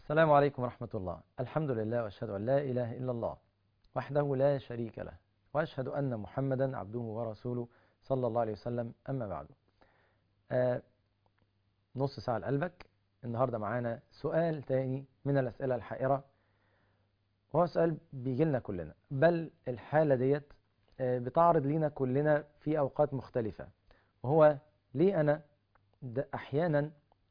السلام عليكم ورحمة الله الحمد لله وأشهد أن لا إله إلا الله وحده لا شريك له وأشهد أن محمدا عبده ورسوله صلى الله عليه وسلم أما بعد آه نص ساعة لقلبك النهاردة معانا سؤال تاني من الأسئلة الحائرة وهو سؤال بيجي لنا كلنا بل الحالة ديت آه بتعرض لينا كلنا في أوقات مختلفة وهو ليه أنا أحيانا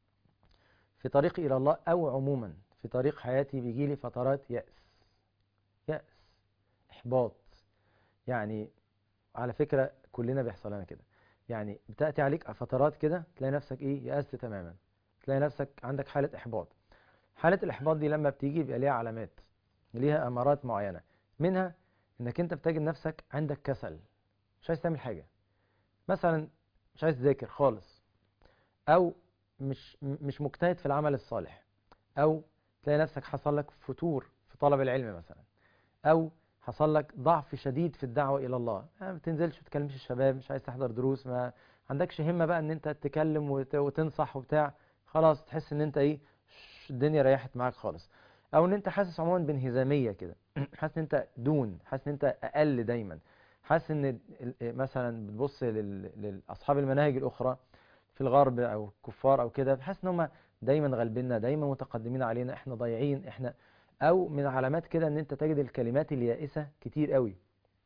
في طريقي إلى الله أو عموما في طريق حياتي بيجي لي فترات يأس يأس إحباط يعني على فكرة كلنا بيحصل لنا كده يعني بتأتي عليك فترات كده تلاقي نفسك إيه يأست تماما تلاقي نفسك عندك حالة إحباط حالة الإحباط دي لما بتيجي بيبقى ليها علامات ليها أمارات معينة منها إنك أنت بتجد نفسك عندك كسل مش عايز تعمل حاجة مثلا مش عايز تذاكر خالص أو مش مش مجتهد في العمل الصالح او تلاقي نفسك حصل لك فتور في طلب العلم مثلا او حصل لك ضعف شديد في الدعوه الى الله ما بتنزلش وتكلمش الشباب مش عايز تحضر دروس ما عندكش همه بقى ان انت تتكلم وتنصح وبتاع خلاص تحس ان انت ايه الدنيا ريحت معاك خالص او ان انت حاسس عموما بانهزاميه كده حاسس ان انت دون حاسس ان انت اقل دايما حاسس ان مثلا بتبص لاصحاب المناهج الاخرى في الغرب او الكفار او كده بحس ان هم دايما غالبيننا دايما متقدمين علينا احنا ضايعين احنا او من علامات كده ان انت تجد الكلمات اليائسه كتير قوي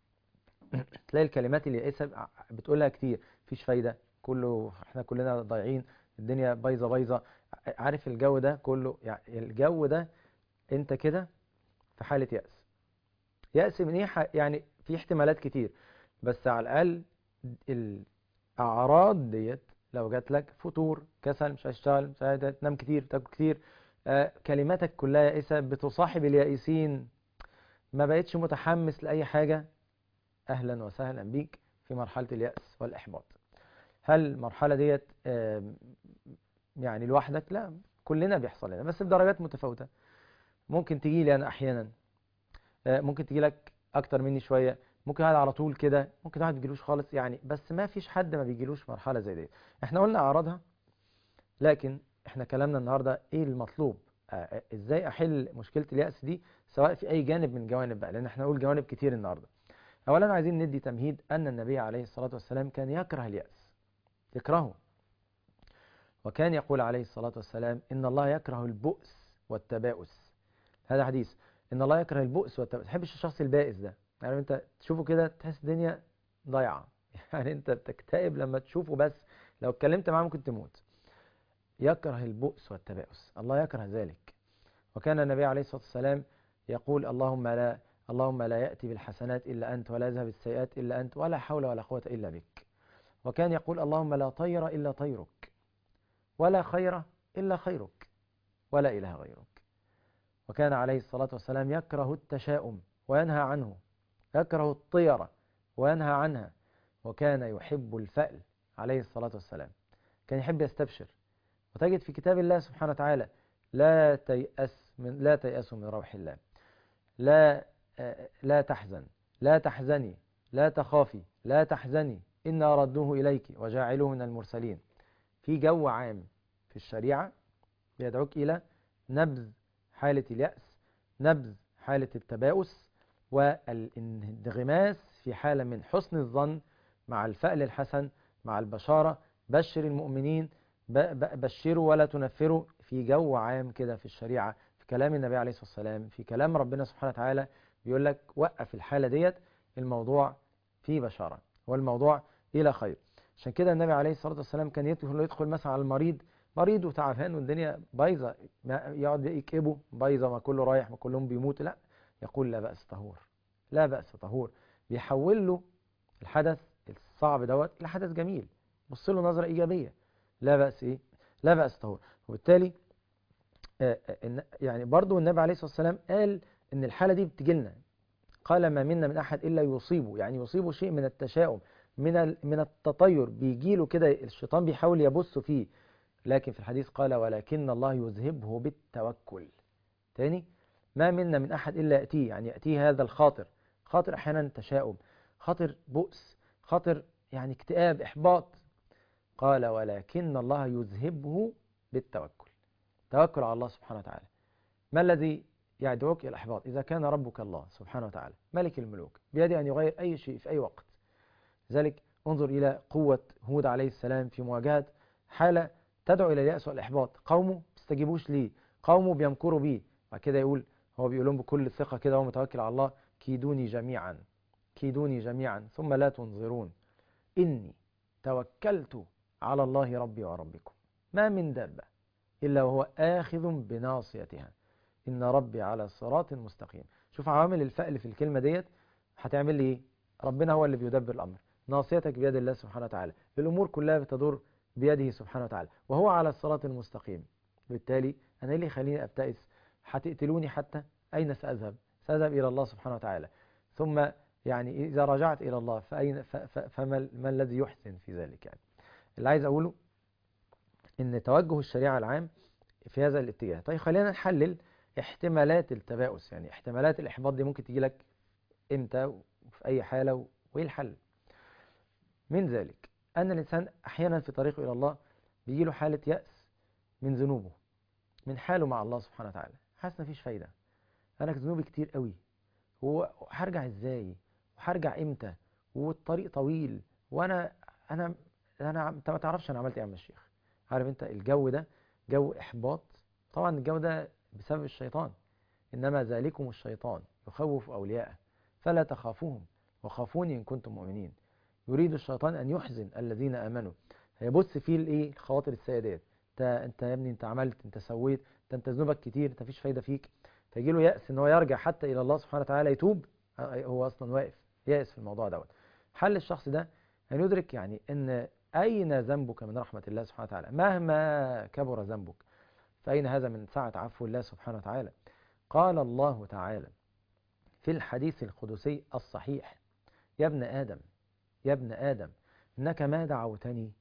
تلاقي الكلمات اليائسه بتقولها كتير مفيش فايده كله احنا كلنا ضايعين الدنيا بايظه بايظه عارف الجو ده كله يعني الجو ده انت كده في حاله يأس يأس من ايه يعني في احتمالات كتير بس على الاقل الاعراض ديت لو جات لك فتور كسل مش هتشتغل مش هتنام كتير تاكل كتير آه كلماتك كلها يائسه بتصاحب اليائسين ما بقتش متحمس لاي حاجه اهلا وسهلا بيك في مرحله الياس والاحباط هل المرحله ديت آه يعني لوحدك لا كلنا بيحصل لنا بس بدرجات متفاوته ممكن تجي لي انا احيانا آه ممكن تجي لك اكتر مني شويه ممكن واحد على طول كده ممكن واحد بيجيلوش خالص يعني بس ما فيش حد ما بيجيلوش مرحله زي دي احنا قلنا اعراضها لكن احنا كلامنا النهارده ايه المطلوب آه ازاي احل مشكله الياس دي سواء في اي جانب من جوانب بقى لان احنا نقول جوانب كتير النهارده اولا عايزين ندي تمهيد ان النبي عليه الصلاه والسلام كان يكره الياس يكرهه وكان يقول عليه الصلاه والسلام ان الله يكره البؤس والتباؤس هذا حديث ان الله يكره البؤس والتباؤس ما تحبش الشخص البائس ده يعني انت تشوفه كده تحس الدنيا ضايعه يعني انت بتكتئب لما تشوفه بس لو اتكلمت معاه ممكن تموت يكره البؤس والتباؤس الله يكره ذلك وكان النبي عليه الصلاه والسلام يقول اللهم لا اللهم لا ياتي بالحسنات الا انت ولا يذهب السيئات الا انت ولا حول ولا قوه الا بك وكان يقول اللهم لا طير الا طيرك ولا خير الا خيرك ولا اله غيرك وكان عليه الصلاه والسلام يكره التشاؤم وينهى عنه يكره الطيرة وينهى عنها وكان يحب الفأل عليه الصلاة والسلام كان يحب يستبشر وتجد في كتاب الله سبحانه وتعالى لا تيأس من لا تيأسوا من روح الله لا لا تحزن لا تحزني لا تخافي لا تحزني إنا ردوه إليك وجاعلوه من المرسلين في جو عام في الشريعة يدعوك إلى نبذ حالة اليأس نبذ حالة التباؤس والانغماس في حالة من حسن الظن مع الفأل الحسن مع البشارة بشر المؤمنين بشروا ولا تنفروا في جو عام كده في الشريعة في كلام النبي عليه الصلاة والسلام في كلام ربنا سبحانه وتعالى بيقول لك وقف الحالة ديت الموضوع فيه بشارة والموضوع إلى خير عشان كده النبي عليه الصلاة والسلام كان يدخل, يدخل مثلا على المريض مريض وتعبان والدنيا بايظة يقعد يكئبه بايظة ما كله رايح ما كلهم بيموت لا يقول لا بأس طهور لا بأس طهور بيحول له الحدث الصعب دوت إلى حدث جميل بص له نظرة إيجابية لا بأس إيه لا بأس طهور وبالتالي يعني برضو النبي عليه الصلاة والسلام قال إن الحالة دي بتجيلنا قال ما منا من أحد إلا يصيبه يعني يصيبه شيء من التشاؤم من من التطير بيجيله كده الشيطان بيحاول يبص فيه لكن في الحديث قال ولكن الله يذهبه بالتوكل تاني ما منا من أحد إلا يأتيه يعني يأتيه هذا الخاطر خاطر أحيانا تشاؤم خاطر بؤس خاطر يعني اكتئاب إحباط قال ولكن الله يذهبه بالتوكل توكل على الله سبحانه وتعالى ما الذي يدعوك إلى الإحباط إذا كان ربك الله سبحانه وتعالى ملك الملوك بيده أن يغير أي شيء في أي وقت لذلك انظر إلى قوة هود عليه السلام في مواجهة حالة تدعو إلى اليأس والإحباط قومه بيستجيبوش ليه قومه بيمكروا بيه بعد كده يقول هو بيقول لهم بكل ثقة كده هو متوكل على الله كيدوني جميعا كيدوني جميعا ثم لا تنظرون إني توكلت على الله ربي وربكم ما من دابة إلا وهو آخذ بناصيتها إن ربي على صراط مستقيم شوف عوامل الفأل في الكلمة ديت هتعمل لي إيه ربنا هو اللي بيدبر الأمر ناصيتك بيد الله سبحانه وتعالى الأمور كلها بتدور بيده سبحانه وتعالى وهو على الصراط المستقيم بالتالي أنا اللي يخليني أبتئس هتقتلوني حتى أين سأذهب سأذهب إلى الله سبحانه وتعالى ثم يعني إذا رجعت إلى الله فأين فما ما الذي يحسن في ذلك يعني اللي عايز أقوله إن توجه الشريعة العام في هذا الاتجاه طيب خلينا نحلل احتمالات التباؤس يعني احتمالات الإحباط دي ممكن تيجي لك إمتى وفي أي حالة وإيه الحل من ذلك أن الإنسان أحيانا في طريقه إلى الله بيجي له حالة يأس من ذنوبه من حاله مع الله سبحانه وتعالى حاسس مفيش فايدة أنا ذنوبي كتير قوي هو هرجع إزاي وهرجع إمتى والطريق طويل وأنا أنا أنا أنت ما تعرفش أنا عملت إيه يا عم الشيخ عارف أنت الجو ده جو إحباط طبعا الجو ده بسبب الشيطان إنما ذلكم الشيطان يخوف أولياءه فلا تخافوهم وخافوني إن كنتم مؤمنين يريد الشيطان أن يحزن الذين آمنوا هيبص فيه الإيه الخواطر السيئة ديت أنت أنت يا ابني أنت عملت أنت سويت أنت أنت ذنوبك كتير أنت مفيش فايدة فيك فيجي له يأس إن هو يرجع حتى إلى الله سبحانه وتعالى يتوب هو أصلا واقف يأس في الموضوع دوت حل الشخص ده أن يدرك يعني أن أين ذنبك من رحمة الله سبحانه وتعالى مهما كبر ذنبك فأين هذا من سعة عفو الله سبحانه وتعالى قال الله تعالى في الحديث القدسي الصحيح يا ابن آدم يا ابن آدم إنك ما دعوتني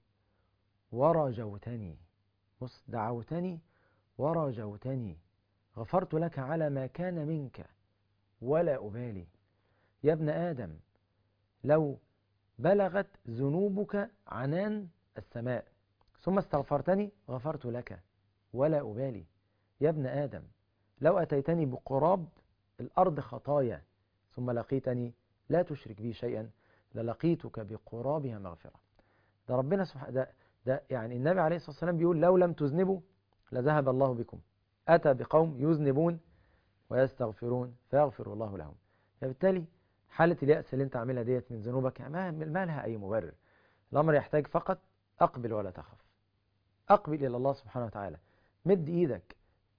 ورجوتني بص دعوتني ورجوتني غفرت لك على ما كان منك ولا أبالي يا ابن آدم لو بلغت ذنوبك عنان السماء ثم استغفرتني غفرت لك ولا أبالي يا ابن آدم لو أتيتني بقراب الأرض خطايا ثم لقيتني لا تشرك بي شيئا للقيتك بقرابها مغفرة ده ربنا سبحانه ده, ده يعني النبي عليه الصلاة والسلام بيقول لو لم تذنبوا لذهب الله بكم أتى بقوم يذنبون ويستغفرون فيغفر الله لهم فبالتالي حالة اليأس اللي انت عاملها ديت من ذنوبك ما, ما لها أي مبرر الأمر يحتاج فقط أقبل ولا تخف أقبل إلى الله سبحانه وتعالى مد إيدك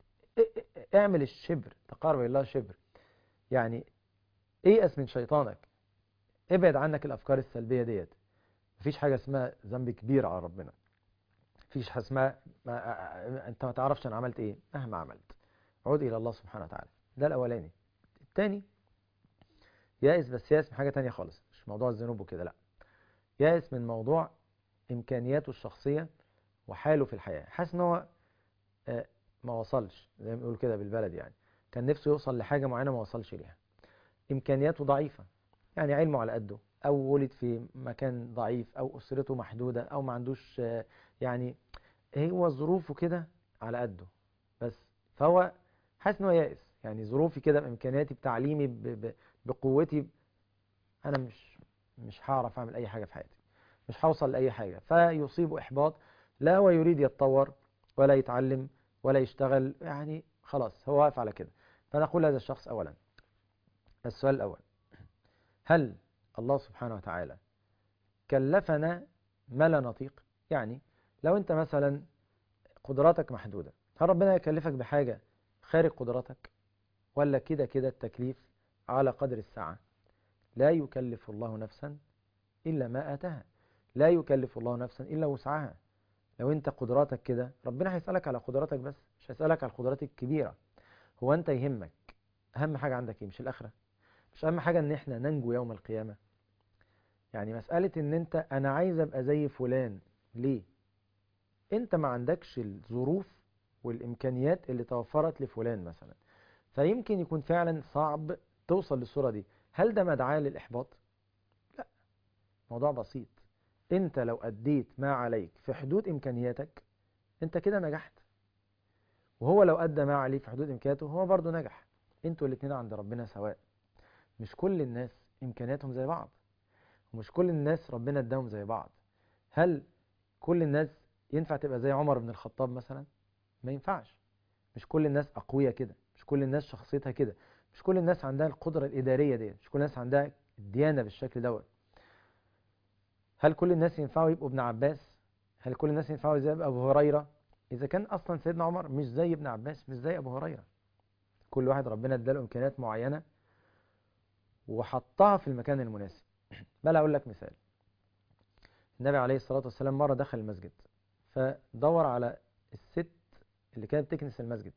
اعمل الشبر تقارب إلى الله شبر يعني ايأس من شيطانك ابعد عنك الأفكار السلبية ديت مفيش حاجة اسمها ذنب كبير على ربنا مفيش حاجة اسمها ما انت ما تعرفش انا عملت ايه مهما عملت عود الى الله سبحانه وتعالى ده الاولاني الثاني يائس بس يائس من حاجة تانية خالص مش موضوع الذنوب وكده لا يائس من موضوع امكانياته الشخصية وحاله في الحياة حاسس ان هو ما وصلش زي ما بنقول كده بالبلد يعني كان نفسه يوصل لحاجة معينة ما وصلش ليها امكانياته ضعيفة يعني علمه على قده او ولد في مكان ضعيف او اسرته محدودة او ما عندوش يعني هو ظروفه كده على قده بس فهو حاسس ان هو يائس يعني ظروفي كده بامكانياتي بتعليمي ب... ب... بقوتي انا مش مش هعرف اعمل اي حاجه في حياتي مش هوصل لاي حاجه فيصيبه احباط لا هو يريد يتطور ولا يتعلم ولا يشتغل يعني خلاص هو واقف على كده فنقول هذا الشخص اولا السؤال الاول هل الله سبحانه وتعالى كلفنا ما لا نطيق يعني لو انت مثلا قدراتك محدودة هل ربنا يكلفك بحاجة خارج قدراتك ولا كده كده التكليف على قدر الساعة لا يكلف الله نفسا إلا ما آتاها لا يكلف الله نفسا إلا وسعها لو انت قدراتك كده ربنا هيسألك على قدراتك بس مش هيسألك على القدرات الكبيرة هو انت يهمك اهم حاجة عندك ايه مش الاخرة مش اهم حاجة ان احنا ننجو يوم القيامة يعني مسألة ان انت انا عايز ابقى زي فلان ليه انت ما عندكش الظروف والامكانيات اللي توفرت لفلان مثلا فيمكن يكون فعلا صعب توصل للصورة دي هل ده مدعاة للإحباط؟ لا موضوع بسيط انت لو أديت ما عليك في حدود إمكانياتك انت كده نجحت وهو لو أدى ما عليه في حدود إمكانياته هو برضه نجح انتوا الاتنين عند ربنا سواء مش كل الناس إمكانياتهم زي بعض ومش كل الناس ربنا اداهم زي بعض هل كل الناس ينفع تبقى زي عمر بن الخطاب مثلا ما ينفعش مش كل الناس أقوياء كده مش كل الناس شخصيتها كده مش كل الناس عندها القدرة الإدارية دي مش كل الناس عندها الديانة بالشكل دوت هل كل الناس ينفعوا يبقوا ابن عباس هل كل الناس ينفعوا زي أبو هريرة إذا كان أصلا سيدنا عمر مش زي ابن عباس مش زي أبو هريرة كل واحد ربنا اداله إمكانيات معينة وحطها في المكان المناسب بل أقول لك مثال النبي عليه الصلاة والسلام مرة دخل المسجد فدور على الست اللي كانت بتكنس المسجد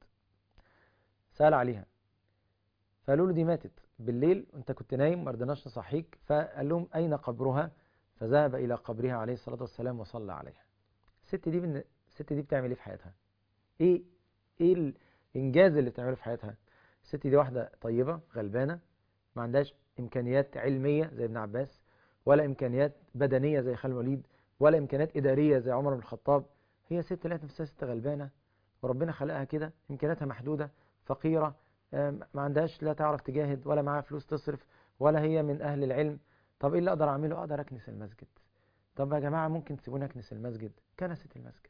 سأل عليها فقالوا له دي ماتت بالليل وانت كنت نايم ما رضيناش نصحيك فقال لهم أين قبرها فذهب إلى قبرها عليه الصلاة والسلام وصلى عليها الست دي من... الست دي بتعمل ايه في حياتها ايه ايه الانجاز اللي بتعمله في حياتها الست دي واحدة طيبة غلبانة ما عندهاش امكانيات علمية زي ابن عباس ولا امكانيات بدنية زي خالد الوليد ولا امكانيات ادارية زي عمر بن الخطاب هي ست لقت نفسها ست غلبانة وربنا خلقها كده امكانياتها محدودة فقيرة ما عندهاش لا تعرف تجاهد ولا معاها فلوس تصرف ولا هي من اهل العلم طب ايه اللي اقدر اعمله اقدر اكنس المسجد طب يا جماعة ممكن تسيبوني اكنس المسجد كنست المسجد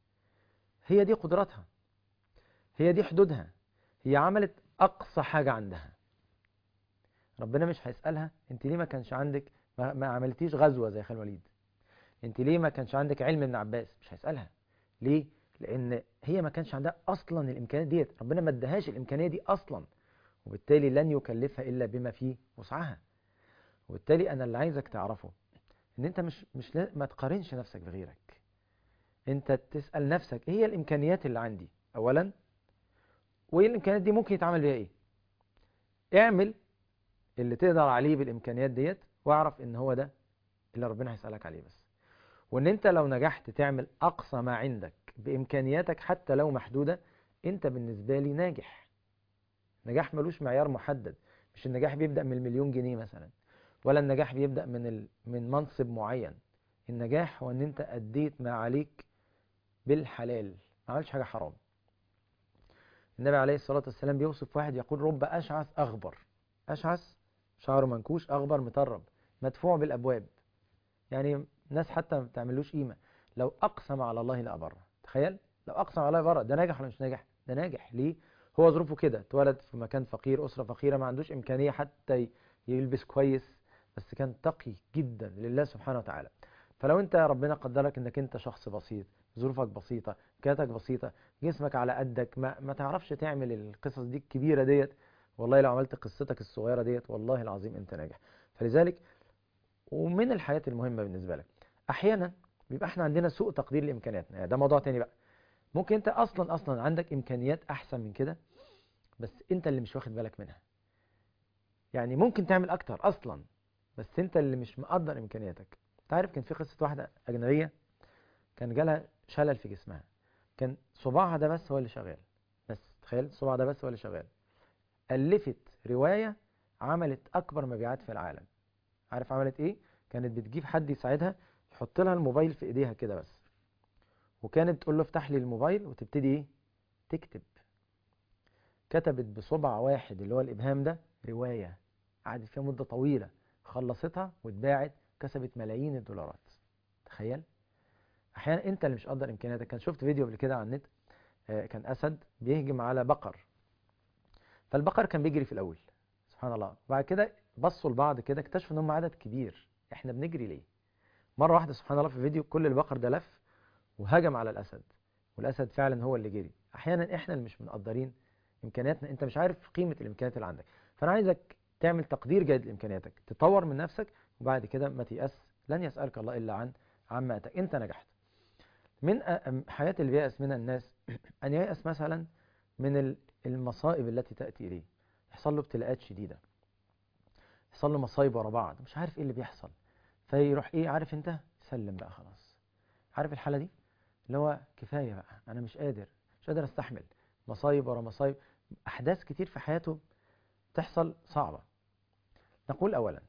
هي دي قدراتها هي دي حدودها هي عملت اقصى حاجة عندها ربنا مش هيسألها انت ليه ما كانش عندك ما, ما عملتيش غزوة زي خالد الوليد انت ليه ما كانش عندك علم ابن عباس مش هيسألها ليه لان هي ما كانش عندها اصلا الامكانيات ديت ربنا ما ادهاش الامكانيه دي اصلا وبالتالي لن يكلفها الا بما فيه وسعها وبالتالي انا اللي عايزك تعرفه ان انت مش مش لا ما تقارنش نفسك بغيرك انت تسال نفسك ايه هي الامكانيات اللي عندي اولا وايه الامكانيات دي ممكن يتعمل بيها ايه اعمل اللي تقدر عليه بالامكانيات ديت واعرف ان هو ده اللي ربنا هيسالك عليه بس وان انت لو نجحت تعمل اقصى ما عندك بامكانياتك حتى لو محدودة انت بالنسبة لي ناجح نجاح ملوش معيار محدد مش النجاح بيبدأ من المليون جنيه مثلا ولا النجاح بيبدأ من ال... من منصب معين النجاح هو ان انت اديت ما عليك بالحلال ما عملش حاجة حرام النبي عليه الصلاة والسلام بيوصف واحد يقول رب أشعث أغبر أشعث شعره منكوش أغبر مطرب مدفوع بالأبواب يعني ناس حتى ما بتعملوش قيمة لو أقسم على الله لأبره تخيل لو أقسم على الله لأبره ده ناجح ولا مش ناجح ده ناجح ليه هو ظروفه كده اتولد في مكان فقير أسرة فقيرة ما عندوش إمكانية حتى يلبس كويس بس كان تقي جدا لله سبحانه وتعالى فلو انت ربنا قدرك انك انت شخص بسيط ظروفك بسيطة امكانياتك بسيطة جسمك على قدك ما, ما تعرفش تعمل القصص دي الكبيرة ديت والله لو عملت قصتك الصغيرة ديت والله العظيم انت ناجح فلذلك ومن الحياة المهمة بالنسبة لك احيانا بيبقى احنا عندنا سوء تقدير لامكانياتنا يعني ده موضوع تاني بقى ممكن انت اصلا اصلا عندك امكانيات احسن من كده بس انت اللي مش واخد بالك منها يعني ممكن تعمل اكتر اصلا بس انت اللي مش مقدر امكانياتك تعرف كان في قصة واحدة اجنبية كان جالها شلل في جسمها كان صباعها ده بس هو اللي شغال بس تخيل صباع ده بس هو اللي شغال ألفت رواية عملت أكبر مبيعات في العالم عارف عملت إيه؟ كانت بتجيب حد يساعدها يحط لها الموبايل في إيديها كده بس وكانت تقول له افتح لي الموبايل وتبتدي إيه؟ تكتب كتبت بصبع واحد اللي هو الإبهام ده رواية قعدت فيها مدة طويلة خلصتها واتباعت كسبت ملايين الدولارات تخيل احيانا انت اللي مش قدر امكانياتك كان شفت فيديو قبل كده على النت كان اسد بيهجم على بقر فالبقر كان بيجري في الاول سبحان الله وبعد كده بصوا لبعض كده اكتشفوا ان هم عدد كبير احنا بنجري ليه مره واحده سبحان الله في الفيديو كل البقر ده لف وهجم على الاسد والاسد فعلا هو اللي جري احيانا احنا اللي مش مقدرين امكانياتنا انت مش عارف قيمه الامكانيات اللي عندك فانا عايزك تعمل تقدير جيد لامكانياتك تطور من نفسك وبعد كده ما تيأس لن يسألك الله إلا عن عما أتاك أنت نجحت من حياة اللي بيأس منها الناس أن ييأس مثلا من المصائب التي تأتي إليه يحصل له ابتلاءات شديدة يحصل له مصايب ورا بعض مش عارف إيه اللي بيحصل فيروح إيه عارف أنت سلم بقى خلاص عارف الحالة دي اللي هو كفاية بقى أنا مش قادر مش قادر أستحمل مصايب ورا مصايب أحداث كتير في حياته تحصل صعبة نقول أولا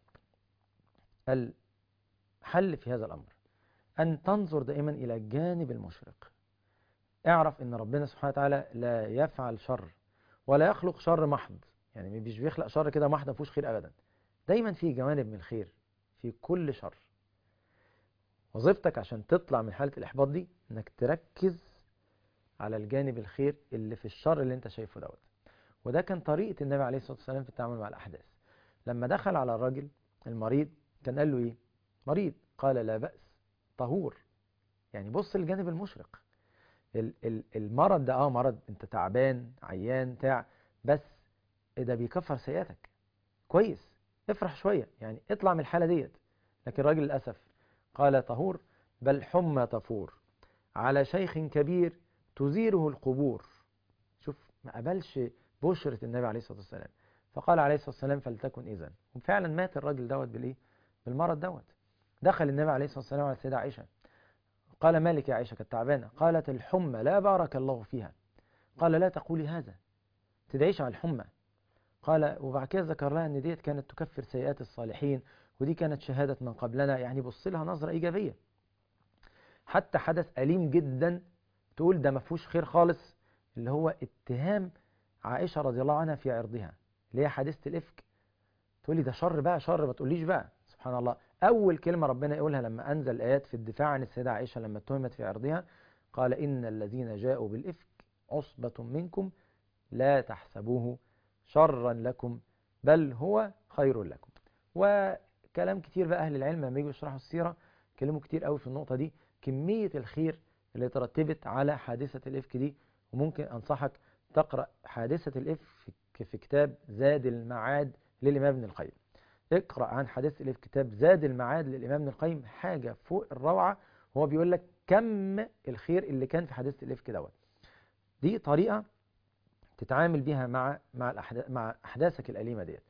الحل في هذا الأمر أن تنظر دائما إلى الجانب المشرق اعرف ان ربنا سبحانه وتعالى لا يفعل شر ولا يخلق شر محض يعني مش بيخلق شر كده محض ما فيهوش خير ابدا دايما في جوانب من الخير في كل شر وظيفتك عشان تطلع من حالة الإحباط دي إنك تركز على الجانب الخير اللي في الشر اللي أنت شايفه دوت وده كان طريقة النبي عليه الصلاة والسلام في التعامل مع الأحداث لما دخل على الراجل المريض كان قال له إيه؟ مريض قال لا بأس طهور يعني بص الجانب المشرق ال- ال- المرض ده اه مرض انت تعبان عيان تاع بس إيه ده بيكفر سيئاتك كويس افرح شوية يعني اطلع من الحالة ديت لكن الراجل للأسف قال طهور بل حمى تفور على شيخ كبير تزيره القبور شوف ما قبلش بشرة النبي عليه الصلاة والسلام فقال عليه الصلاة والسلام فلتكن إذن وفعلا مات الراجل دوت بالإيه بالمرض دوت دخل النبي عليه الصلاة والسلام على السيدة عائشة قال مالك يا عائشة كانت تعبانة قالت الحمى لا بارك الله فيها قال لا تقولي هذا تدعيش على الحمى قال وبعد كده ذكر لها ان ديت كانت تكفر سيئات الصالحين ودي كانت شهادة من قبلنا يعني بص لها نظرة إيجابية حتى حدث أليم جدا تقول ده ما فيهوش خير خالص اللي هو اتهام عائشة رضي الله عنها في عرضها اللي هي حادثة الإفك تقول لي ده شر بقى شر ما تقوليش بقى سبحان الله أول كلمة ربنا يقولها لما أنزل آيات في الدفاع عن السيدة عائشة لما اتهمت في عرضها قال إن الذين جاءوا بالإفك عصبة منكم لا تحسبوه شرا لكم بل هو خير لكم وكلام كتير بقى أهل العلم لما يجوا يشرحوا السيرة كلموا كتير قوي في النقطة دي كمية الخير اللي ترتبت على حادثة الإفك دي وممكن أنصحك تقرأ حادثة الإفك في كتاب زاد المعاد للإمام ابن القيم اقرأ عن حادثة الإفك كتاب زاد المعاد للإمام ابن القيم حاجة فوق الروعة هو بيقول لك كم الخير اللي كان في حادثة الإفك دوت دي طريقة تتعامل بيها مع مع الأحداث مع أحداثك الأليمة ديت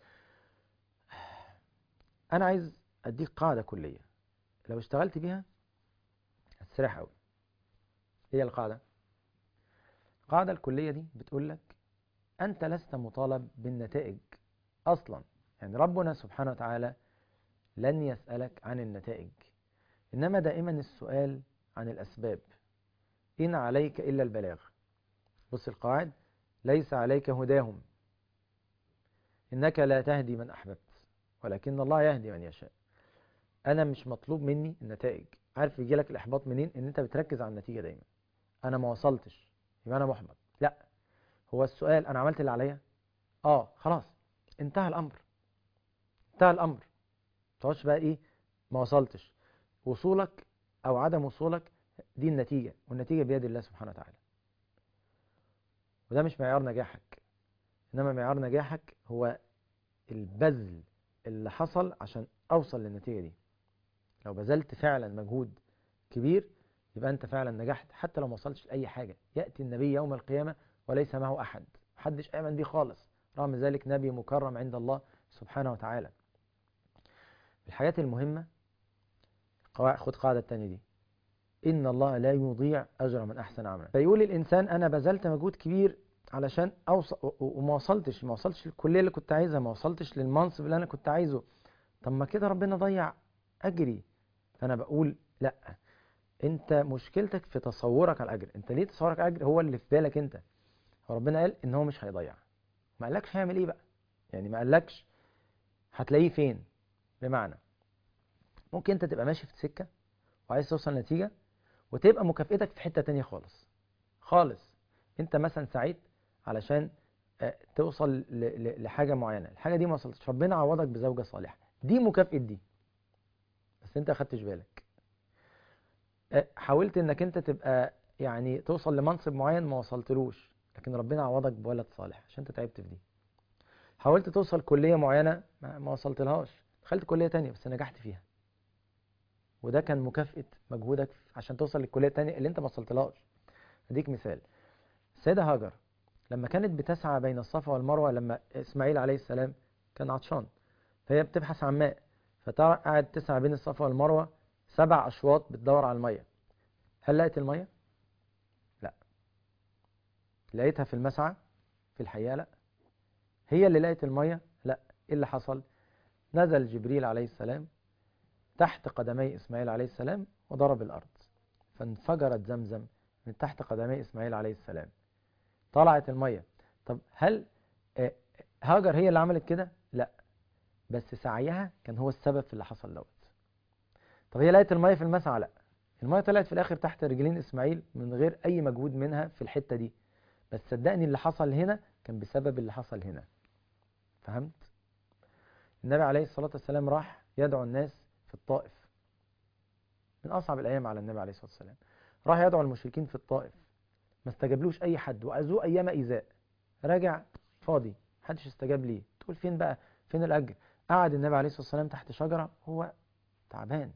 أنا عايز أديك قاعدة كلية لو اشتغلت بيها هتسرح قوي هي القاعدة القاعدة الكلية دي بتقول لك أنت لست مطالب بالنتائج أصلا يعني ربنا سبحانه وتعالى لن يسألك عن النتائج إنما دائما السؤال عن الأسباب إن عليك إلا البلاغ بص القواعد ليس عليك هداهم إنك لا تهدي من أحببت ولكن الله يهدي من يشاء أنا مش مطلوب مني النتائج عارف يجي لك الإحباط منين إن أنت بتركز على النتيجة دايما أنا ما وصلتش يبقى أنا محبط لا هو السؤال أنا عملت اللي عليا آه خلاص انتهى الأمر انتهى الأمر تقعدش بقى إيه ما وصلتش وصولك أو عدم وصولك دي النتيجة والنتيجة بيد الله سبحانه وتعالى وده مش معيار نجاحك إنما معيار نجاحك هو البذل اللي حصل عشان أوصل للنتيجة دي لو بذلت فعلا مجهود كبير يبقى أنت فعلا نجحت حتى لو ما وصلتش لأي حاجة يأتي النبي يوم القيامة وليس معه أحد محدش آمن بيه خالص رغم ذلك نبي مكرم عند الله سبحانه وتعالى الحاجات المهمة خد قاعدة التانية دي إن الله لا يضيع أجر من أحسن عملا فيقول الإنسان أنا بذلت مجهود كبير علشان أوصل وما وصلتش ما وصلتش للكلية اللي كنت عايزها ما وصلتش للمنصب اللي أنا كنت عايزه طب ما كده ربنا ضيع أجري فأنا بقول لأ أنت مشكلتك في تصورك على الأجر أنت ليه تصورك على الأجر هو اللي في بالك أنت هو ربنا قال إن هو مش هيضيع ما قالكش هيعمل إيه بقى يعني ما قالكش هتلاقيه فين بمعنى ممكن أنت تبقى ماشي في سكة وعايز توصل نتيجة وتبقى مكافئتك في حتة تانية خالص خالص انت مثلا سعيد علشان توصل لحاجة معينة الحاجة دي ما وصلتش ربنا عوضك بزوجة صالحة دي مكافأة دي بس انت خدتش بالك حاولت انك انت تبقى يعني توصل لمنصب معين ما وصلتلوش لكن ربنا عوضك بولد صالح عشان انت تعبت في دي حاولت توصل كلية معينة ما وصلتلهاش دخلت كلية تانية بس نجحت فيها وده كان مكافأة مجهودك عشان توصل للكلية التانية اللي انت ما وصلتلهاش اديك مثال السيدة هاجر لما كانت بتسعى بين الصفا والمروة لما اسماعيل عليه السلام كان عطشان فهي بتبحث عن ماء فقعد تسعى بين الصفا والمروة سبع أشواط بتدور على المية هل لقيت المية؟ لا لقيتها في المسعى في الحقيقة لا هي اللي لقيت المية لا ايه اللي حصل نزل جبريل عليه السلام تحت قدمي إسماعيل عليه السلام وضرب الأرض فانفجرت زمزم من تحت قدمي إسماعيل عليه السلام طلعت المية طب هل آه، هاجر هي اللي عملت كده لا بس سعيها كان هو السبب في اللي حصل دوت طب هي لقت المية في المسعى لا المية طلعت في الآخر تحت رجلين إسماعيل من غير أي مجهود منها في الحتة دي بس صدقني اللي حصل هنا كان بسبب اللي حصل هنا فهمت؟ النبي عليه الصلاة والسلام راح يدعو الناس في الطائف من أصعب الأيام على النبي عليه الصلاة والسلام راح يدعو المشركين في الطائف ما استجابلوش أي حد وأذوه أيام إيذاء راجع فاضي محدش استجاب ليه تقول فين بقى فين الأجر قعد النبي عليه الصلاة والسلام تحت شجرة هو تعبان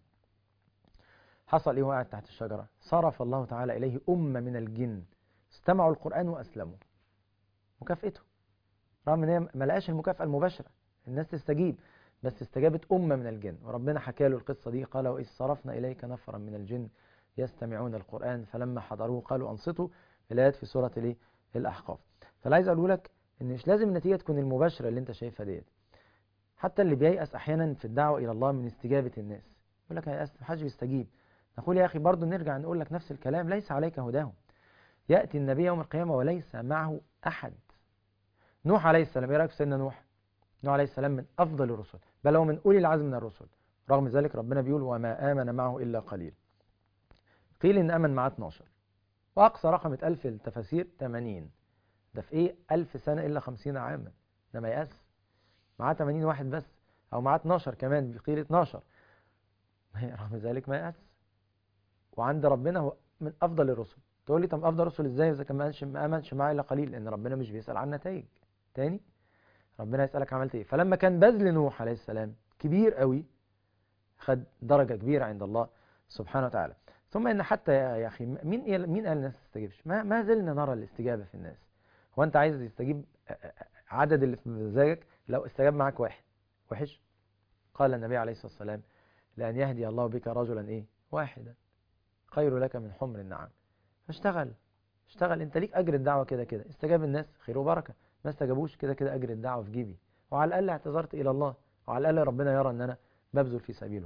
حصل إيه وقعد تحت الشجرة صرف الله تعالى إليه أمة من الجن استمعوا القرآن وأسلموا مكافئته رغم ان هي ما لقاش المكافأة المباشرة الناس تستجيب بس استجابت أمة من الجن وربنا حكى له القصة دي قال وإذ صرفنا إليك نفرا من الجن يستمعون القرآن فلما حضروه قالوا أنصتوا الآيات في سورة الإيه؟ الأحقاف فأنا عايز أقول لك إن مش لازم النتيجة تكون المباشرة اللي أنت شايفها ديت حتى اللي بييأس أحيانا في الدعوة إلى الله من استجابة الناس يقول لك يا محدش بيستجيب نقول يا أخي برضه نرجع نقول لك نفس الكلام ليس عليك هداهم يأتي النبي يوم القيامة وليس معه أحد نوح عليه السلام ايه رايك في سيدنا نوح نوح عليه السلام من افضل الرسل بل هو من اولي العزم من الرسل رغم ذلك ربنا بيقول وما امن معه الا قليل قيل ان امن معاه 12 واقصى رقم اتقال في التفاسير 80 ده في ايه 1000 سنه الا 50 عاما ده ما يأس معاه 80 واحد بس او معاه 12 كمان قيل 12 رغم ذلك ما يأس وعند ربنا هو من افضل الرسل تقول لي طب افضل رسل ازاي اذا كان ما امنش ما امنش معاه الا قليل لان ربنا مش بيسال عن نتائج تاني ربنا يسالك عملت ايه فلما كان بذل نوح عليه السلام كبير قوي خد درجه كبيره عند الله سبحانه وتعالى ثم ان حتى يا اخي مين مين قال الناس تستجيبش ما ما زلنا نرى الاستجابه في الناس هو انت عايز يستجيب عدد اللي في مزاجك لو استجاب معاك واحد وحش قال النبي عليه الصلاه والسلام لان يهدي الله بك رجلا ايه واحدا خير لك من حمر النعم فاشتغل اشتغل انت ليك اجر الدعوه كده كده استجاب الناس خير وبركه ما استجابوش كده كده اجر الدعوه في جيبي وعلى الاقل اعتذرت الى الله وعلى الاقل ربنا يرى ان انا ببذل في سبيله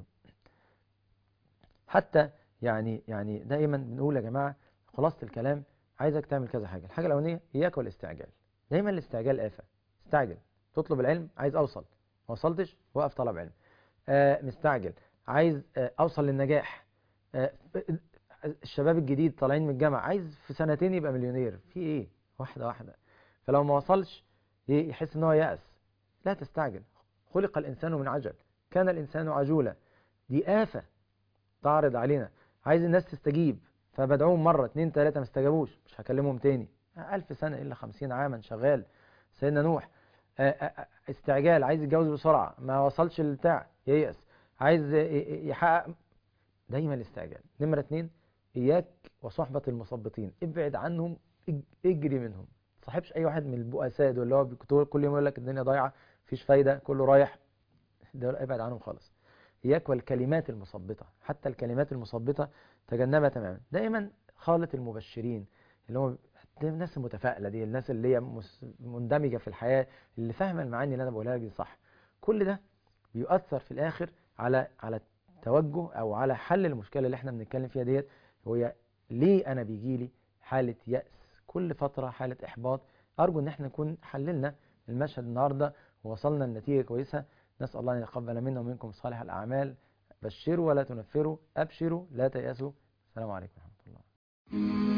حتى يعني يعني دايما بنقول يا جماعه خلاصه الكلام عايزك تعمل كذا حاجه الحاجه الاولانيه اياك والاستعجال دايما الاستعجال آفة استعجل تطلب العلم عايز اوصل ما وصلتش وقف طلب علم آه مستعجل عايز آه اوصل للنجاح آه الشباب الجديد طالعين من الجامعة عايز في سنتين يبقى مليونير في ايه واحدة واحدة فلو ما وصلش يحس ان هو يأس لا تستعجل خلق الإنسان من عجل كان الإنسان عجولا دي آفة تعرض علينا عايز الناس تستجيب فبدعوهم مرة اتنين تلاتة ما استجابوش مش هكلمهم تاني ألف سنة إلا خمسين عاما شغال سيدنا نوح استعجال عايز يتجوز بسرعة ما وصلش للبتاع ييأس عايز يحقق دايما الاستعجال نمرة اتنين إياك وصحبة المثبطين ابعد عنهم اجري منهم صاحبش أي واحد من البؤساء دول اللي هو كل يوم يقول لك الدنيا ضايعة مفيش فايدة كله رايح دول ابعد عنهم خالص إياك والكلمات المثبطة حتى الكلمات المثبطة تجنبها تماما دايما خالط المبشرين اللي هم الناس المتفائلة دي الناس اللي هي مندمجة في الحياة اللي فاهمة المعاني اللي أنا بقولها لك دي صح كل ده بيؤثر في الآخر على على التوجه أو على حل المشكلة اللي احنا بنتكلم فيها ديت وهي ليه انا بيجي لي حاله يأس كل فتره حاله احباط ارجو ان احنا نكون حللنا المشهد النهارده ووصلنا لنتيجه كويسه نسال الله ان يتقبل منا ومنكم صالح الاعمال بشروا ولا تنفروا ابشروا لا تيأسوا السلام عليكم ورحمه الله